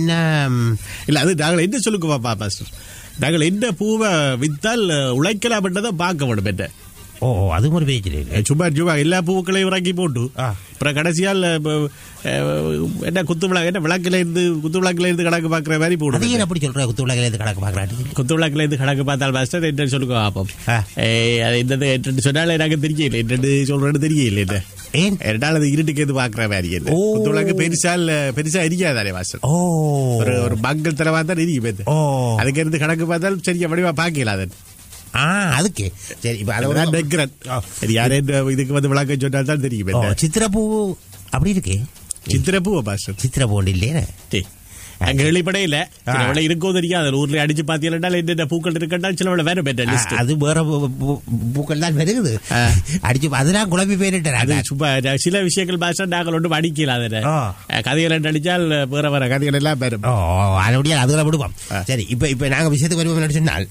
என்ன ம், இல்ல அது நாங்கள் என்ன சொல்லுங்க பாப்பா பாஸ்டர் நாங்கள் என்ன பூவை வித்தால் உழைக்கலாம் என்றதை பார்க்க வேண்டும் என்ன ஓ அது ஒரு பேச்சு சும்மா சும்மா எல்லா பூக்களையும் இறக்கி போட்டு ஆ. அப்புறம் கடைசியால் இப்ப, அஹ், என்ன குத்து விளக்கு என்ன விளக்குல இருந்து குத்து விளக்குல இருந்து கணக்கு பார்க்குற மாதிரி அது போடுது ஏன் அப்படி சொல்ற குத்து விளக்கில் இருந்து கணக்கு பார்க்கறாட்டு குத்து விளக்குல இருந்து கணக்கு பார்த்தால் மாஸ்டர் என்ன சொல்லுங்க பாப்போம் ஆ. ஏய், அது என்னது என்னன்னு சொன்னாலும் எனக்கு தெரியல என்னன்னு சொல்றேன்னு தெரியல என்ன ஏன் ரெண்டாள் அது இருட்டுக்கு எது பாக்குற மாதிரி என்ன ஓ. குத்து விளக்கு பெருசா இல்ல பெருசா எரியாதானே மாஸ்டர் ஓ ஒரு ஒரு மங்கள் தலை தான் எரியும் இது. ஓ அதுக்கு இருந்து கணக்கு பார்த்தாலும் சரியா வடிவா பாக்கல அதன் ஆ அதுக்கு சரி இப்ப அதை அதுதான் வந்து- நிக்கிறேன் ஆ. சரி யாரே இந்த இதுக்கு வந்து விளக்க சொன்னால் தான் தெரியும் ஓ, என்ன. சித்திரப்பூ அப்படி இருக்கு சித்திரப்பூ மாஸ்டர் சித்திரப்பூ ஒன்று இல்லையே டேய், அங்க வெளிப்படையில ஆ. சிலவள இருக்கோ தெரியாது ஊர்ல அடிச்சு பாத்தீங்கன்னா என்னென்ன பூக்கள் இருக்கா சிலவள வேற பெற்ற ஆ, லிஸ்ட் அது வேற பூ- பூ- பூக்கள் தான் வருகுது ஆ. அடிச்சு அதெல்லாம் குழம்பி போயிட்டு அது சும்மா நான் சில விஷயங்கள் பாச நாங்கள் ஒன்றும் அடிக்கல அதில் ஆ. கதைகள் அடிச்சால் வேற வேற கதைகள் எல்லாம் பெறும் ஓ அதனுடைய அதுல விடுவோம் ஆ. சரி இப்ப இப்ப நாங்க விஷயத்துக்கு வருவோம் சொன்னால்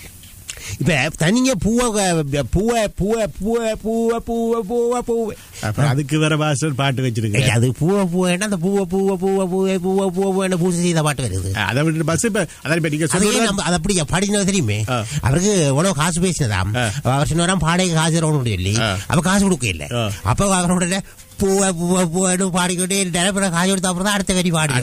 இப்ப தனியா பூவை பூவை பூவை பூவை பூவை பூவை பூவை பூவை அப்புறம் அதுக்கு வேற பாசர் பாட்டு வச்சிருக்கேன் ஏய், அது பூவை பூவைன்னா அந்த பூவை பூவை பூவை பூவை பூவை பூவை பூசை செய்த பாட்டு வருது அதை விட்டு பஸ் இப்ப அதான் இப்ப நீங்க அது ஏன் சொல்லுங்க நம்ம அது அப்படி பாடினது தெரியுமே ஆ. அவருக்கு உணவு காசு பேசினதாம் ஆ. அவர் சொன்னாராம் பாடகை காசு தரணும்னு சொல்லி ஆ. அப்ப காசு கொடுக்க இல்ல ஆ. அப்ப அவரோட பூவை பூவை பூவைன்னு பாடிக்கிட்டே இருந்தாரு அப்புறம் காசு கொடுத்த அப்புறம் தான் அடுத்த வரி பாடி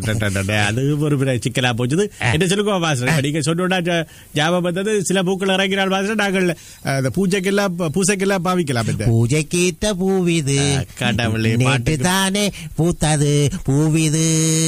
அது ஒரு பெரிய சிக்கலா போச்சுது என்ன சொல்லுங்க பாசர் இப்ப நீங்க சொன்னா ஞாபகம் வந்தது சில பூக்கள் இறங்கினால் பாசர் நாங்கள் அஹ், அந்த பூஜைக்கெல்லாம் பூசைக்கெல்லாம் பாவிக்கலாம் இந்த பூஜைக்கேத்த பூவிது ஆ, கடவுளே, நேற்று பாட்டுக்கு. தானே பூத்தது பூவிது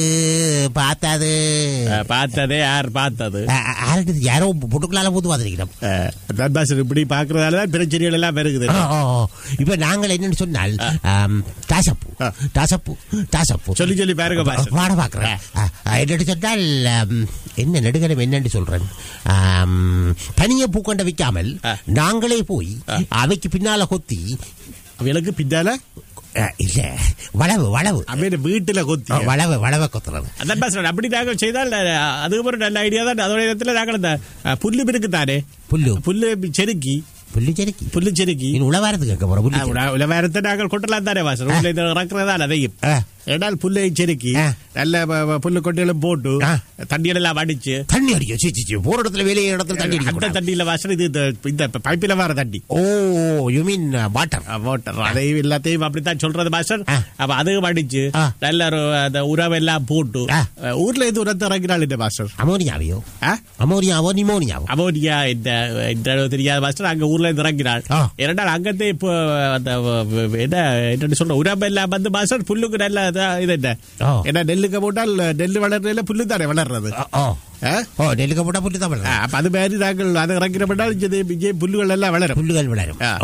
பார்த்தது அஹ், பார்த்ததே யார் பார்த்தது ஆ, ஆ, யார்கிட்ட இது? யாரோ புட்டுக்களால பூத்து பார்த்துருக்கிறோம் அஹ், அதான் பாசர் இப்படி பாக்குறதால தான் பிரச்சனைகள் எல்லாம் பெருகுது இப்ப நாங்கள் என்னன்னு சொன்னால் ஆம், தாசப்பூ ஆ. தாசப்பூ தாசப்பூ சொல்லி சொல்லி பாருங்க பாசர் பாட பாக்குறேன் என்னட்டு சொன்னால் ஆம், என்ன நெடுகலம் என்னன்னு சொல்றேன் ஆம், தனியே பூக்கொண்ட விற்காமல் ஆ. நாங்களே போய் அவைக்கு பின்னால கொத்தி அவளுக்கு பின்னால ஆ, இல்ல வளவு வளவு அப்படியே வீட்டுல கொத்தி ஆ, வளவு வளவ கொத்துறது அதான் பாசர் அப்படி நாங்கள் செய்தால் அஹ், அது ஒரு நல்ல ஐடியா தான் அதோட இடத்துல நாங்கள் இந்த அஹ், புல்லு பிருக்கு தானே புல்லு புல்லு செருக்கி புல்லு செருக்கி புல்லு செருக்கி இனி உழவாரத்துக்கு கேட்க போற புல்லு செருக்கி. உலகத்தை நாங்கள் கொட்டலாம் தானே வாசல் உள்ள இது இறக்குறதால அதையும் ஆ. ஏனால் புல்லை செருக்கி ஆ. நல்ல ப- ப- புல்லு கொட்டையிலும் போட்டு ஆ. தண்ணியில எல்லாம் அடிச்சு தண்ணி அடிக்கும் சி சி, சி போற இடத்துல வெளியே இடத்துல தண்ணி அந்த அடிக்க தண்ணியில வாசல் இது இந்த- இந்த பைப்பில வர தண்ணி oh you mean water water அதையும் எல்லாத்தையும் அப்படித்தான் சொல்றது மாஸ்டர் ஆ. அப்ப அதுவும் அடிச்சு ஆ. நல்ல ஒரு அந்த உறவெல்லாம் போட்டு ஆ. அஹ், ஊர்ல இது உரத்தை இறங்கினாள் இந்த மாஸ்டர் அமோனியாவையோ ஆ? அமோனியாவோ நிமோனியாவோ அமோனியா இந்த இந்த அளவு தெரியாத மாஸ்டர் அங்க ஊர்ல இருந்து இறங்கினாள் ஆ. இரண்டாள் அங்கத்தே இப்போ அந்த வ- வ- என்ன என்ன சொல்ற உரம் எல்லாம் வந்து மாஸ்டர் புல்லுக்கு நல்ல இதா- இது என்ன ஆ. ஏன்னா நெல்லுக்கு போட்டால் நெல் வளர்றதுல புல்லு தானே வளர்றது ஓ, ஓ ஆ? ஓ நெல்லுக்கு போட்டா புல்லு தான் ஆ, வளரும் அப்ப அது மாதிரி நாங்கள் அதை இறக்கிறப்பட்டால் இங்கே இங்கே புல்லுகள் எல்லாம் வளரும் புல்லுகள் வளரும் ஆ. ஓ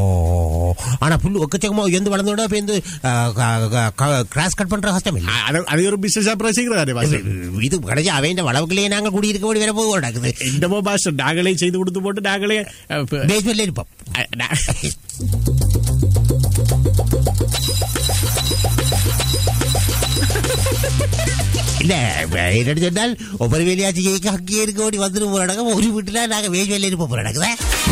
ஆனா புல்லு ஒக்கச்சக்கமா உயர்ந்து வளர்ந்தோட இப்ப இந்த கிராஸ் கட் பண்ற கஷ்டம் ஆ, இல்லை அது அது ஒரு பிசினஸ் அப்புறம் செய்கிறதானே மாஸ்டர் இது கடைசி அவன் வளவுக்குள்ளேயே நாங்க குடியிருக்க வேண்டி வேற போது நடக்குது என்னமோ மாஸ்டர் நாங்களே செய்து கொடுத்து போட்டு நாங்களே அஹ், இப்ப- பேஸ்மெண்ட்ல இருப்போம் அஹ், நா- இல்ல என்னன்னு சொன்னால் ஒவ்வொரு வேலையாச்சு ஜெயிக்க அங்கேயே இருக்க வேண்டி வந்துட்டு போற நடக்கும் ஒரு வீட்டுல நாங்க பேஸ்மெண்ட்ல இருப்போம் போற நடக்குதா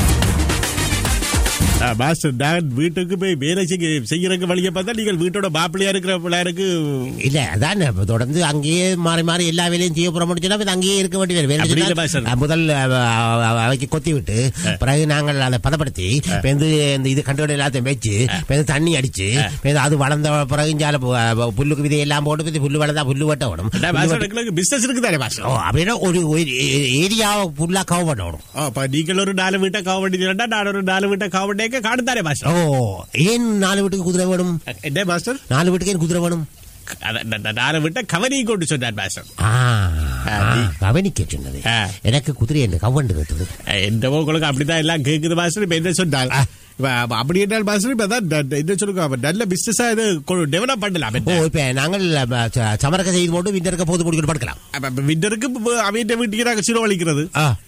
ஆ, மாஸ்டர் நான் வீட்டுக்கு போய் வேலை செய்ய செய்யறதுக்கு வழியை பார்த்தா நீங்கள் வீட்டோட மாப்பிள்ளையா இருக்கிற பிள்ளையாருக்கு இல்ல அதான் இப்ப தொடர்ந்து அங்கேயே மாறி மாறி எல்லா வேலையும் செய்ய போற முடிச்சுன்னா இப்ப அங்கேயே இருக்க வேண்டிய வேலை அப்படி இல்ல வேலை பாஸ்டர். அஹ், முதல் அஹ், அஹ், அவைக்கு கொத்தி விட்டு பிறகு நாங்கள் அதை பதப்படுத்தி இப்ப வந்து இந்த இது கண்டுகடை எல்லாத்தையும் வச்சு இப்ப வந்து தண்ணி அடிச்சு இப்ப வந்து அது வளர்ந்த பிறகு இஞ்சால பு- அஹ், புல்லுக்கு விதை எல்லாம் போட்டு இப்ப இது புல்லு வளர்ந்தா புல்லு வெட்ட விடும் அதான் மாஸ்டர் எங்களுக்கு பிசினஸ் இருக்குதானே மாஸ்டர் ஓ அப்படின்னா ஒரு ஏரியாவை ஃபுல்லா கவர் பண்ணணும் ஆ, அப்ப நீங்கள் ஒரு நாலு வீட்டை காவண்டினா நான் ஒரு நாலு வீட்டை காவண்டிக்க காணுதானே மாஸ்டர் ஓ ஏன் நாலு வீட்டுக்கு குதிரை வேணும் என்ன மாஸ்டர் நாலு வீட்டுக்கு ஏன் குதிரை வேணும் அதான் நான் நான் நாலு வீட்டை கவனி கொண்டு சொன்னார் மாஸ்டர் ஆ, ஆ, கவனிக்க சொன்னது ஆ. எனக்கு குதிரை என்ன கவண்டு கட்டுது என்னவோ உங்களுக்கு அப்படிதான் எல்லாம் கேக்குது மாஸ்டர் இப்ப என்ன சொன்னால் ஆ. இப்ப அப்ப அப்படி என்றால் மாஸ்டர் இப்ப அதான் ந- என்ன சொல்லுங்க அப்ப நல்ல பிசினஸா இது டெவலப் பண்ணலாம் ஓ இப்ப நாங்கள் அஹ், ச- சமரக்க செய்து போட்டு விண்டருக்க போது முடிக்கணும் படுக்கலாம் விண்டருக்கு அவங்க வீட்டுக்கு நாங்க சிரோ வலிக்கிறது ஆ. ஆ?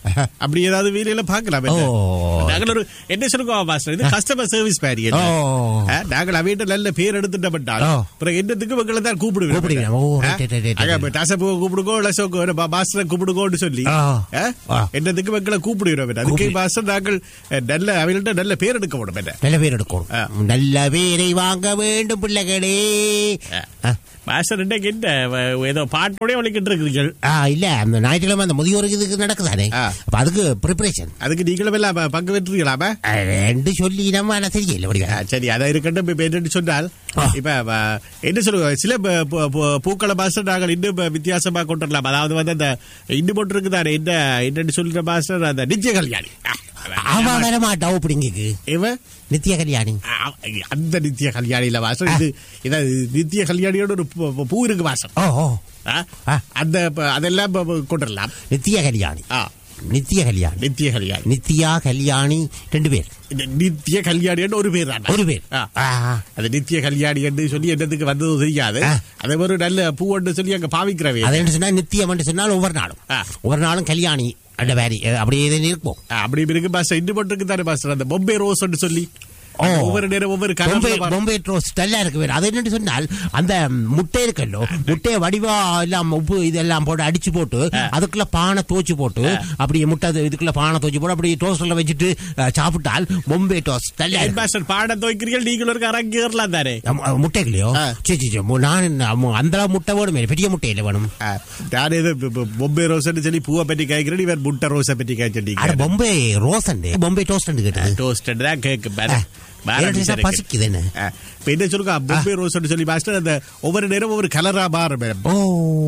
அப்படி ஏதாவது வேலையில பாக்கலாம் ஓ. நாங்கள் ஒரு என்ன சொல்லுவோம் மாஸ்டர் இது கஸ்டமர் சர்வீஸ் மாதிரி ஓ. நாங்கள் அவையிட்ட நல்ல பேர் எடுத்துட்டோம்ட்டால் ஓ. அப்புறம் என்னத்துக்கு மக்களை தான் கூப்பிடுவேன் கூப்பிடுவீங்க. ஓ, right, right, right, right. டசப்போ கூப்பிடுக்கோ லசோக்கோ மாஸ்டரை கூப்பிடுக்கோன்னு சொல்லி ஆ. ஆ? ஆ. என்னத்துக்கு மக்களை கூப்பிடுகிறோம் அதுக்கு கூப்பிடு. மாஸ்டர் நாங்கள் அஹ், நல்ல அவைகள்ட்ட நல்ல பேர் எடுக்க முடியும் என்ன நல்ல பேர் எடுக்கணும் ஆ. நல்ல பேரை வாங்க வேண்டும் பிள்ளைகளே ஆ. மாஸ்டர் இன்னைக்கு என்ன வ- ஏதோ பாட்டோடய ஒழிக்கிட்டு இருக்கிறீர்கள் ஆ இல்ல அந்த ஞாயிற்றுக்கிழமை அந்த முதியோருக்கு இதுக்கு நடக்குதானே ஆ. அப்ப அதுக்கு ப்ரிப்பரேஷன் அதுக்கு நீங்களும் எல்லாம் ப- பங்கு பெற்றுக்கலாமா ரெண்டு சொல்லி நம்ம ஆனா தெரியல ஆ, வடிவா சரி அதை இருக்கட்டும் இப்ப என்னன்னு சொன்னால் ஆ. இப்ப வ, என்ன சொல்லுவோம் சில ப- பு- பு- பூக்களை மாஸ்டர் நாங்கள் இன்னும் ப- வித்தியாசமா கொண்டு வரலாம் அதாவது வந்து அந்த இன்னும் போட்டு இருக்குதானே என்ன என்னன்னு சொல்ற மாஸ்டர் அந்த நித்திய கல்யாணி ஆ, அவ வர மாட்டா அப்படிங்குக்கு இவன் நித்ய கல்யாணி ஆ, அந்த நித்திய கல்யாணியில வாசம் இது இதான் நித்திய கல்யாணியோட ஒரு பூ- பூ இருக்கு வாசம் ஓ ஓ ஆ? ஆ. அந்த ப- அதெல்லாம் ப- ப- கொண்டு வரலாம் நித்ய கல்யாணி ஆ, நித்ய கல்யாணி நித்திய கல்யாணி நித்யா கல்யாணி ரெண்டு பேர் இந்த நித்திய கல்யாணின்னு ஒரு பேர் தான் ஒரு பேர் ஆ. ஆ, ஆ. அது நித்திய கல்யாணி என்று சொல்லி என்னதுக்கு வந்தது தெரியாது ஆ. அதே ஒரு நல்ல பூன்னு சொல்லி அங்க பாவிக்கிறவே அது என்ன சொன்னா நித்தியம் என்று சொன்னால் ஒவ்வொரு நாளும் ஆ. ஒவ்வொரு நாளும் கல்யாணி அந்த மாதிரி அப்படியே தான் இருப்போம் அப்படி இருக்கு பாஸ்டர் இன்னும் மட்டும் இருக்கு தானே பாஸ்டர் அந்த பொம்பே ரோஸ் சொல்லி ஓ. ஒவ்வொரு நேரம் ஒவ்வொரு பொம்பை கலர் பொம்பை ரோஸ்ட் எல்லாம் இருக்கு வேறு அது என்னன்னு சொன்னால் அந்த முட்டை இருக்கல்லோ முட்டையை வடிவா எல்லாம் உப்பு இதெல்லாம் போட்டு அடிச்சு போட்டு அதுக்குள்ள பானை தோச்சு போட்டு அப்படியே முட்டை அது இதுக்குள்ள பானை தோச்சு போட்டு அப்படியே டோஸ்டர்ல வச்சுட்டு அஹ், சாப்பிட்டால் பொம்பை டோஸ்ட் நல்லா இருக்கு. பாஸ்டர் பாட துவைக்கிறீர்கள் நீங்களும் ஒரு அரங்கேறலாம் தானே அம், அஹ், முட்டைகளையோ ஆ. சரி சரி சரி. மு- நான் அம்மு, அந்த அளவு முட்டை வேணுமே பெரிய முட்டையில வேணும் ஆ, நான் ஏதோ இப்ப- இப்ப பொம்பே ரோஸ் சொல்லி பூவை பற்றி கேட்கிறேன் இவர் முட்டை ரோஸை பற்றி அட கேட்டுட்டீங்க பொம்பை ரோஸ் பொம்பை டோஸ்ட் கேட்டது டோஸ்ட் தான் கேக்கு பாரு. பாரு எனக்கு அப்படி இருக்கு. பசிக்குது என்ன ஆ, இப்ப என்ன சொல்லுங்க பொம்பே ரோஸ் சொல்லி பாஸ்டர் அந்த ஒவ்வொரு நேரம் ஒவ்வொரு கலரா மாறும் மேடம் ஓ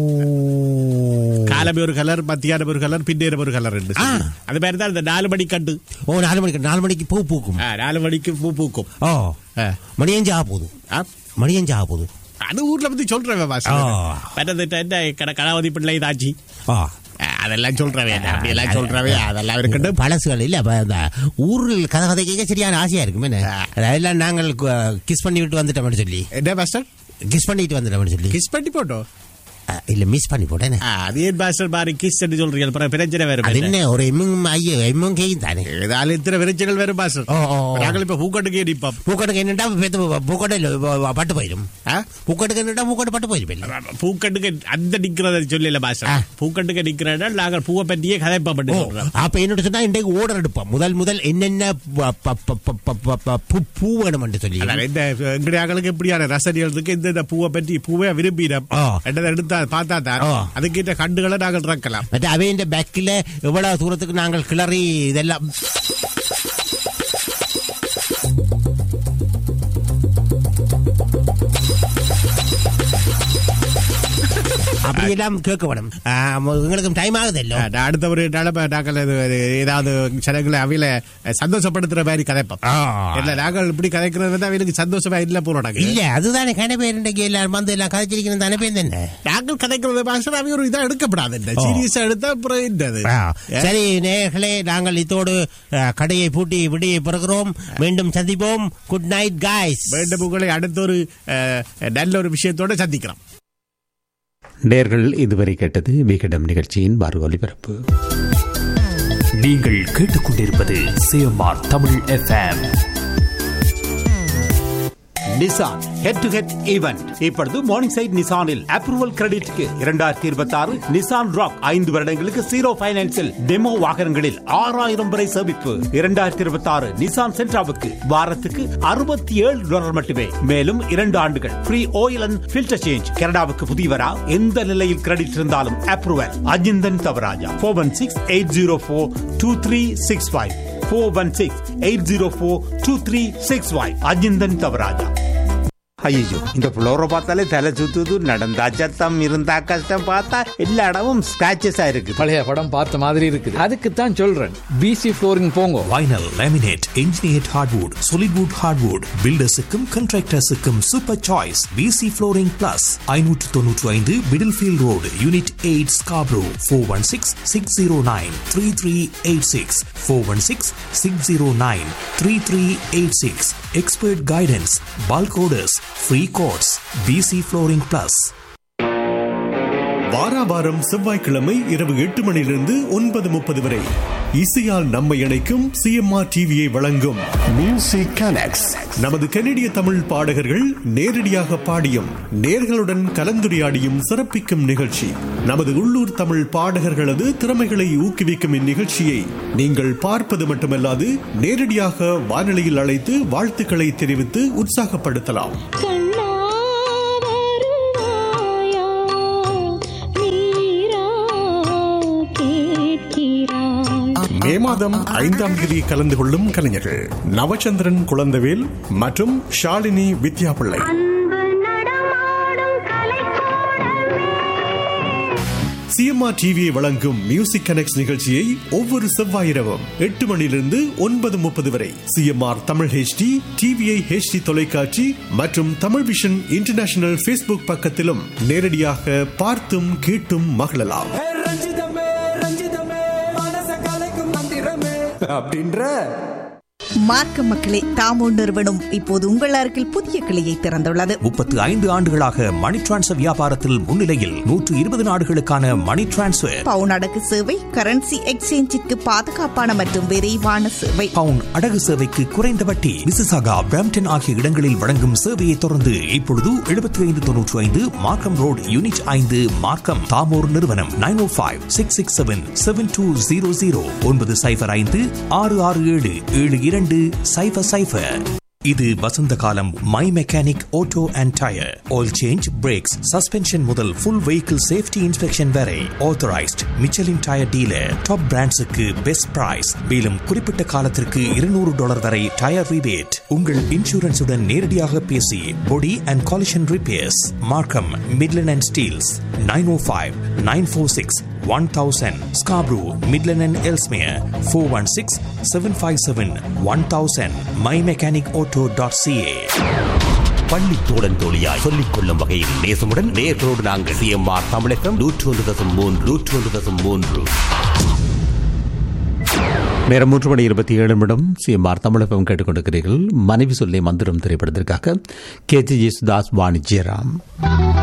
காலமே ஒரு கலர் மத்தியானம் ஒரு கலர் பின்னேரம் ஒரு கலர் ஆ. அது மாதிரி தான் இந்த நாலு மணி கண்டு ஓ நாலு மணிக்கு நாலு மணிக்கு பூ பூக்கும் ஆ, நாலு மணிக்கு பூ பூக்கும் ஓ ஆ. மணியஞ்சா போகுது ஆ, மணியஞ்சா போகுது அது ஊர்ல பத்தி சொல்றேன் பாஸ்டர் ஆ. மற்றது என்ன கட- கலாவதி பிள்ளை இதாச்சி ஆ ஆ, அதெல்லாம் சொல்றவே அப்படி எல்லாம் சொல்றவே அதெல்லாம் இருக்கட்டும் பழசுகள் இல்ல அப்ப அந்த ஊரில் கதை கதை கேட்க சரியான ஆசையா இருக்கும் என்ன அதெல்லாம் நாங்கள் கிஸ் பண்ணி விட்டு வந்துட்டோம்னு சொல்லி என்ன பாஸ்டர் கிஸ் பண்ணிட்டு வந்துட்டோம்னு சொல்லி கிஸ் பண்ணி போட்டோம் அஹ், இல்ல மிஸ் பண்ணி போட்டேன் ஆ, அது ஏன் பாஸ்டர் பாரு கிஸ் சொல்றீங்க அப்புறம் பிரச்சனை வேற அது என்ன ஒரு எம்மும் ஐயோ எம்மும் கேயும் தானே ஏதாலும் இத்தனை பிரச்சனைகள் வேற பாஸ்டர் ஓ, ஓ, ஓ. நாங்கள் இப்ப பூக்கட்டுக்கே நிப்போம் பூக்கட்டுக்கு என்னட்டா பூக்கட்டை பட்டு போயிடும் ஆ? பூக்கட்டுக்கு என்னட்டா பூக்கட்டு பட்டு போயிடும் பூக்கட்டுக்கு அந்த நிக்கிறத சொல்லல ஆ. பாஸ்டர் பூக்கட்டுக்கு நிக்கிறதா நாங்கள் பூவை பற்றியே கதைப்பா பண்ணி ஓ, சொல்றோம் அப்ப என்னோட சொன்னா இன்றைக்கு ஓர்டர் எடுப்போம் முதல் முதல் என்னென்ன ப- ப- ப- ப- ப- ப- ப- பூ- பூ வேணும் என்று சொல்லி அதான் இந்த எங்களுடைய ஆக்களுக்கு எப்படியான ரசனைகள் இருக்கு இந்த இந்த பூவை பற்றி பூவை விரும்பினோம் ஆ. என்னதை எடுத்தா பார்த்தா தான் ஆ. அதுக்கிட்ட கண்டுகளை நாங்கள் இறக்கலாம் மற்ற அவையின் பேக்கில் எவ்வளவு தூரத்துக்கு நாங்கள் கிளறி இதெல்லாம் அப்படியெல்லாம் கேட்க வேணும் ஆ, எங்களுக்கும் டைம் ஆகுதல்லோ ஆ, நான் அடுத்த ஒரு நிலைமை நாங்கள் இது- இது ஏதாவது ஜனங்களை அவையில சந்தோஷப்படுத்துற மாதிரி கதைப்போம் ஆ. இல்ல நாங்கள் இப்படி கதைக்கிறது வந்து அவங்களுக்கு சந்தோஷமா இல்ல போறோம் நாங்க இல்ல அதுதானே கடை பேர் இன்றைக்கு எல்லாரும் வந்து எல்லாம் கதைச்சிருக்கணும் தானே பேர் தானே நாங்கள் கதைக்கிறது பாஷா அவை ஒரு இதா எடுக்கப்படாது இந்த ஓ. சீரியஸா எடுத்தா அப்புறம் என்னது ஆ, சரி நேயர்களே நாங்கள் இதோடு ஆ, கடையை பூட்டி விடியை பிறகுறோம் மீண்டும் சந்திப்போம் குட் நைட் காய்ஸ் வேண்டும் உங்களை அடுத்த ஒரு அஹ், நல்ல ஒரு விஷயத்தோட சந்திக்கிறோம் நேர்கள் இதுவரை கேட்டது விகடம் நிகழ்ச்சியின் மறு ஒலிபரப்பு நீங்கள் கேட்டுக்கொண்டிருப்பது CMR Tamil FM Nissan head to head event இப்பொழுது மார்னிங் சைட் நிசானில் அப்ரூவல் கிரெடிட்க்கு இரண்டாயிரத்தி இருபத்தி ஆறு நிசான் ராக் ஐந்து வருடங்களுக்கு ஜீரோ பைனான்சில் டெமோ வாகனங்களில் ஆறாயிரம் வரை சேமிப்பு இரண்டாயிரத்தி இருபத்தி ஆறு நிசான் சென்ட்ராவுக்கு வாரத்துக்கு அறுபத்தி ஏழு டாலர் மட்டுமே மேலும் இரண்டு ஆண்டுகள் free oil and filter change கனடாவுக்கு புதியவரா எந்த நிலையில் கிரெடிட் இருந்தாலும் approval Ajinthan Thavarajah four one six eight zero four two three six five four one six eight zero four two three six five Ajinthan Thavarajah ஐயோ இந்த புளோரை பார்த்தாலே தலை சுத்துது நடந்தா சத்தம் இருந்தா கஷ்டம் பார்த்தா எல்லா இடமும் ஸ்கிராச்சஸா இருக்கு பழைய படம் பார்த்த மாதிரி இருக்குது அதுக்கு தான் சொல்றேன் பிசி ஃப்ளோரிங் போங்க vinyl laminate engineered hardwood solid wood hardwood பில்டர்ஸுக்கும் கண்ட்ராக்டர்ஸுக்கும் super choice P C flooring plus ஐநூற்று தொன்னூற்று ஐந்து middlefield road unit eight Scarborough four one six six zero nine three three eight six four one six six zero nine three three eight six expert guidance bulk orders free course P C flooring plus வாராவாரம் செவ்வாய்க்கிழமை இரவு எட்டு மணியிலிருந்து ஒன்பது முப்பது வரை இசையால் நம்மை இணைக்கும் சிஎம்ஆர் டிவியை வழங்கும் மியூசிக் கனெக்ட்ஸ் நமது கனடிய தமிழ் பாடகர்கள் நேரடியாக பாடியும் நேர்களுடன் கலந்துரையாடியும் சிறப்பிக்கும் நிகழ்ச்சி நமது உள்ளூர் தமிழ் பாடகர்களது திறமைகளை ஊக்குவிக்கும் இந்நிகழ்ச்சியை நீங்கள் பார்ப்பது மட்டுமல்லாது நேரடியாக வானொலியில் அழைத்து வாழ்த்துக்களை தெரிவித்து உற்சாகப்படுத்தலாம் கண்ணா வருவாயா நீரா கேட்கிறாய் மே மாதம் ஐந்தாம் தேதி கலந்து கொள்ளும் கலைஞர்கள் நவச்சந்திரன் குழந்தவேல் மற்றும் ஷாலினி வித்யாபிள்ளை அன்பு நடமாடும் கலைக்கூடமே சிஎம்ஆர் டிவியை வழங்கும் மியூசிக் கனெக்ட் நிகழ்ச்சியை ஒவ்வொரு செவ்வாய் இரவும் எட்டு மணியிலிருந்து ஒன்பது முப்பது வரை C M R Tamil HD TVI HD தொலைக்காட்சி மற்றும் தமிழ் விஷன் இன்டர்நேஷனல் ஃபேஸ்புக் பக்கத்திலும் நேரடியாக பார்த்தும் கேட்டும் மகிழலாம் ரஞ்சிதமே ரஞ்சிதமே மனச கலைக்கும் மந்திரமே அப்படின்ற மார்க்க மக்களே தாமோ நிறுவனம் இப்போது உங்கள் அருகில் புதிய கிளையை திறந்துள்ளது முப்பத்து ஐந்து ஆண்டுகளாக மணி டிரான்ஸ்ஃபர் வியாபாரத்தில் முன்னிலையில் நூற்று இருபது நாடுகளுக்கான மணி டிரான்ஸ்ஃபர் பவுன் அடகு சேவை கரன்சி எக்ஸ்சேஞ்சிற்கு பாதுகாப்பான மற்றும் விரைவான சேவை பவுன் அடகு சேவைக்கு குறைந்த வட்டி மிசிசாகா பிராம்டன் ஆகிய இடங்களில் வழங்கும் சேவையை தொடர்ந்து இப்பொழுது எழுபத்தி ஐந்து தொன்னூற்றி ஐந்து மார்க்கம் ரோடு யூனிட் ஐந்து மார்க்கம் தாமோர் நிறுவனம் nine O five six six seven seven two zero zero ஒன்பது சைபர் ஐந்து ஆறு ஆறு ஏழு ஏழு இரண்டு சைபர் சைபர் இது வசந்த காலம் my mechanic auto and tyre oil change brakes suspension முதல் ஃபுல் வெஹிக்கிள் சேஃப்டி இன்ஸ்பெக்ஷன் வரை authorized Michelin tyre dealer top பிராண்ட்ஸுக்கு பெஸ்ட் பிரைஸ் மேலும் குறிப்பிட்ட காலத்திற்கு இருநூறு டாலர் வரை டயர் ரிபேட் உங்கள் இன்சூரன்ஸுடன் நேரடியாக பேசி body and collision repairs Markham Midland and Steeles nine O five nine four six one thousand Scarborough Midland and Ellesmere four one six seven five seven one thousand my mechanic auto dot C A பள்ளி தோழன் தோழியாய் சொல்லிக் கொள்ளும் வகையில் நேசமுடன் நேர்களோடு நாங்கள் CMR தமிழகம் நூற்று ஒன்று தசம் மூன்று நூற்று ஒன்று தசம் மூன்று நேரம் மூன்று மணி இருபத்தி ஏழு நிமிடம் சிஎம்ஆர் தமிழகம் கேட்டுக்கொண்டிருக்கிறீர்கள் மனைவி சொல்லை மந்திரம் திரைப்படத்திற்காக கே ஜி ஜேசுதாஸ் வாணி ஜெயராம்